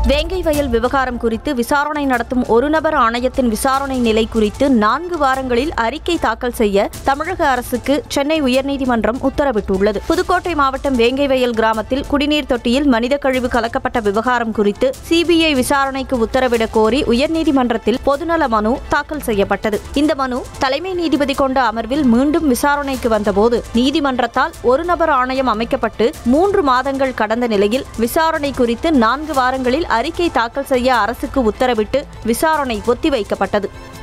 வேங்கை வயல் விவகாரம் குறித்து விசாரணை நடத்தும் ஒரு நபர் ஆணையத்தின் விசாரணை நிலை குறித்து நான்கு வாரங்களில் அறிக்கை தாக்கல் செய்ய தமிழக அரசுக்கு சென்னை உயர்நீதிமன்றம் உத்தரவிட்டுள்ளது புதுக்கோட்டை மாவட்டம் வேங்கை வயல் கிராமத்தில் குடிநீர் தொட்டியில் மனித கழிவு கலக்கப்பட்ட விவகாரம் குறித்து சிபிஐ விசாரணைக்கு உத்தரவிடக் கோரி உயர்நீதிமன்றத்தில் பொதுநல மனு தாக்கல் செய்யப்பட்டது இந்த மனு தலைமை நீதிபதி கொண்ட அமர்வில் மீண்டும் விசாரணைக்கு வந்தபோது நீதிமன்றத்தால் ஒரு நபர் ஆணையம் அமைக்கப்பட்டு மூன்று மாதங்கள் கடந்த நிலையில் விசாரணை குறித்து நான்கு வாரங்களில் அறிக்கை தாக்கல் செய்ய அரசுக்கு உத்தரவிட்டு விசாரணை ஒத்திவைக்கப்பட்டது